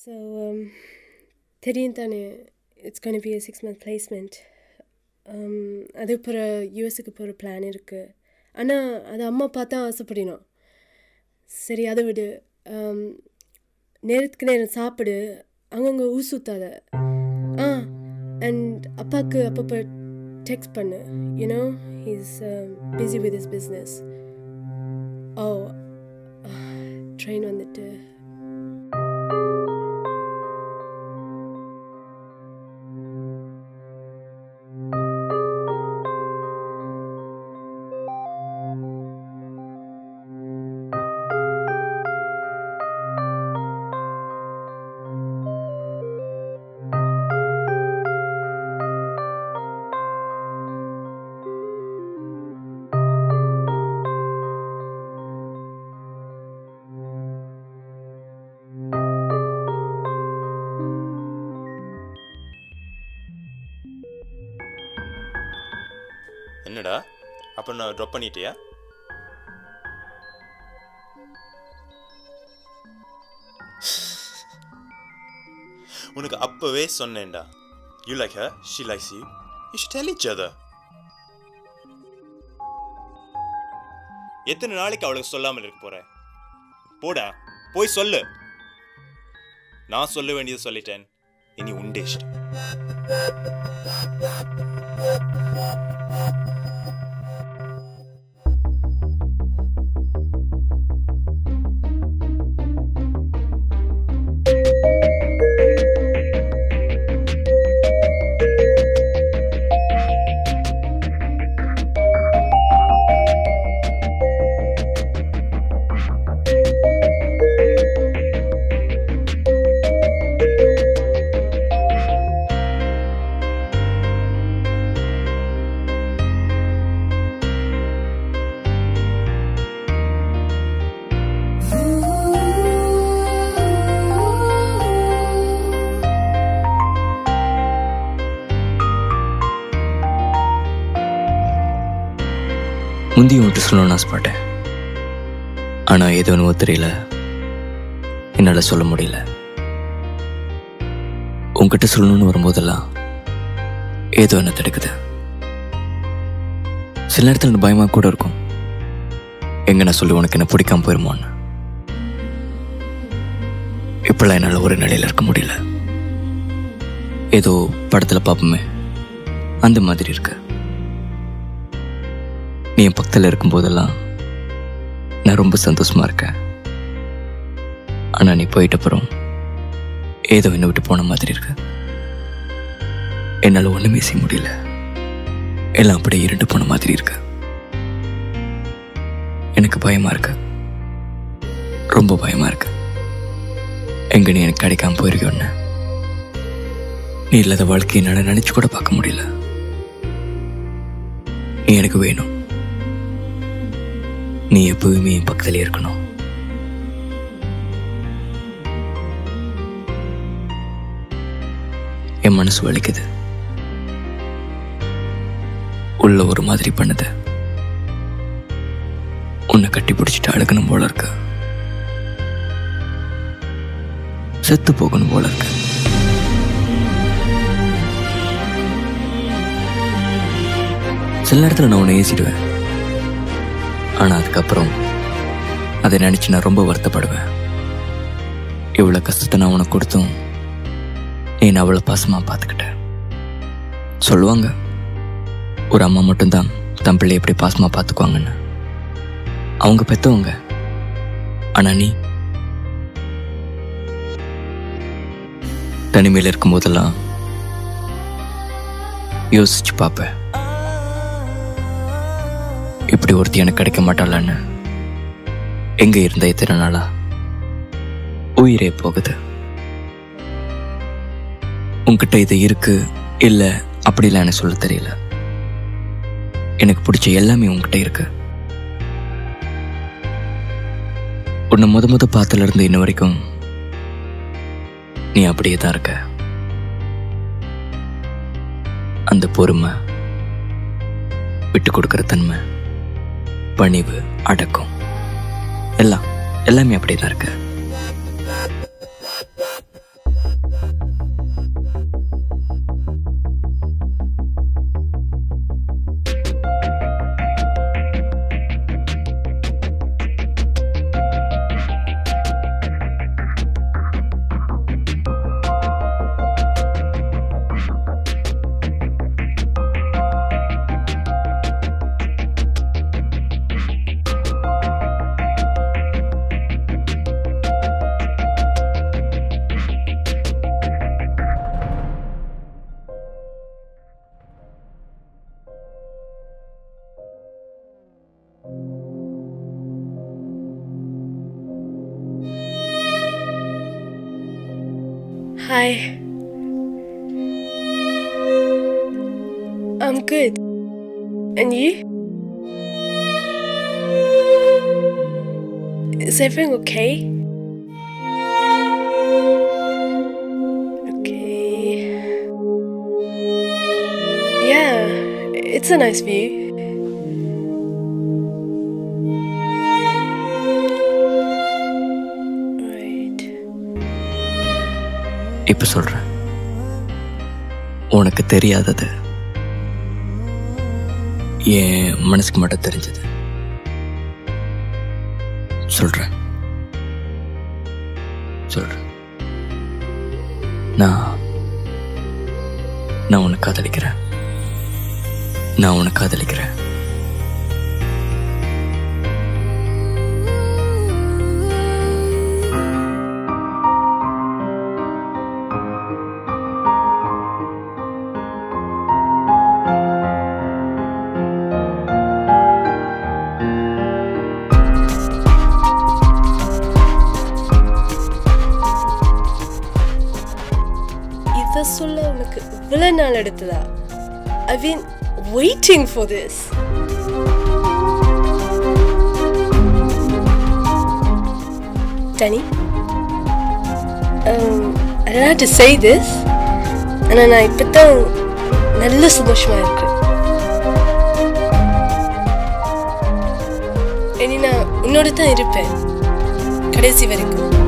So தெரியும் தானே it's gonna be a six month placement அது போகிற யூஎஸ்க்கு போகிற பிளான் இருக்குது ஆனால் அது அம்மா பார்த்தா ஆசைப்படணும் சரி அதை விடு um, நேரத்துக்கு நேரம் சாப்பிடு அங்கங்கே ஊசு ஊத்தாத ஆ அண்ட் அப்பாவுக்கு அப்பப்போ டெக்ஸ்ட் பண்ணு you know is busy with is business oh train வந்துட்டு என்னடா அப்போ நான் ட்ராப் பண்ணிட்டியா உனக்கு அப்பவே சொன்னேன்டா you like her she likes you you should tell each other எத்தனை நாளைக்கு அவளுக்கு சொல்லாமல் இருக்க போற போடா போய் சொல்லு நான் சொல்ல வேண்டியது சொல்லிட்டேன் இனி உண்டே இஷ்டம் முந்தி உன்கிட்ட சொல்லணும்னு ஆசைப்பட்டேன் ஆனால் ஏதோ ஒன்று தெரியல என்னால் சொல்ல முடியல உன்கிட்ட சொல்லணும்னு வரும்போதெல்லாம் ஏதோ என்ன தடுக்குது சில நேரத்தில் எனக்கு பயமாக கூட இருக்கும் எங்க நான் சொல்லி உனக்கு என்ன பிடிக்காம போயிருமோன்னு இப்பெல்லாம் என்னால் ஒரு நிலையில் இருக்க முடியல ஏதோ படத்தில் பார்ப்போமே அந்த மாதிரி இருக்கு நீ என் பக்கத்தில் இருக்கும்போதெல்லாம் நான் ரொம்ப சந்தோஷமா இருக்கேன் ஆனா நீ போயிட்ட அப்புறம் ஏதோ என்னை விட்டு போன மாதிரி இருக்கு என்னால் ஒண்ணுமே செய்ய முடியல எல்லாம் அப்படியே இருண்டு போன மாதிரி இருக்கு எனக்கு பயமா இருக்கு ரொம்ப பயமா இருக்கு எங்க நீ எனக்கு கிடைக்காம போயிருக்கோன்னு நீ இல்லாத வாழ்க்கையை என்னால் நினைச்சு கூட பார்க்க முடியல நீ எனக்கு வேணும் நீ எப்பவுமே என் பக்கத்துல இருக்கணும் என் மனசு வலிக்குது உள்ள ஒரு மாதிரி பண்ணுது உன்னை கட்டி பிடிச்சிட்டு அழுகணும் போல இருக்கு செத்து போகணும் போல இருக்கு சில நேரத்தில் நான் உன்னை ஏசிடுவேன் ஆனா அதுக்கப்புறம் அதை நினைச்சு நான் ரொம்ப வருத்தப்படுவேன் இவ்வளவு கஷ்டத்தை நான் உனக்கு கொடுத்தும் நீ நான் அவ்வளவு பாசமா பார்த்துக்கிட்ட சொல்லுவாங்க ஒரு அம்மா மட்டும்தான் தன் பிள்ளை எப்படி பாசமா பார்த்துக்குவாங்கன்னு அவங்க பெத்தவங்க ஆனா நீ தனிமையில் இருக்கும் போதெல்லாம் யோசிச்சு பார்ப்பேன் இப்படி ஒருத்தி எனக்கு கிடைக்க மாட்டாளான்னு எங்க இருந்த இத்தனை நாளா உயிரே போகுது உன்கிட்ட இது இருக்கு இல்ல அப்படிலாம் எனக்கு சொல்ல தெரியல எனக்கு பிடிச்ச எல்லாமே உன்கிட்ட இருக்கு உன்னை முத முத பார்த்ததுல இருந்து இன்ன வரைக்கும் நீ அப்படியே தான் இருக்க அந்த பொறுமை விட்டு கொடுக்கிற தன்மை பணிவு அடக்கம் எல்லாம் எல்லாமே அப்படியே தான் இருக்கு Hi. I'm good. And you? Is everything okay? Okay. Yeah, it's a nice view. Right. இப்ப சொல்றேன் உனக்கு தெரியாதது என் மனசுக்கு மட்டும் தெரிஞ்சது சொல்றேன் சொல்றேன் நான் நான் உன்னை காதலிக்கிறேன் நான் உன்னை காதலிக்கிறேன் இதை சொல்ல உனக்கு இவ்வளோ நாள் எடுத்ததா I been waiting for this Danny, um, I don't have to say this, ஆனால் நான் இப்போ தான் நல்ல சந்தோஷமாக இருக்கேன் இனி நான் உன்னோட தான் இருப்பேன் கடைசி வரைக்கும்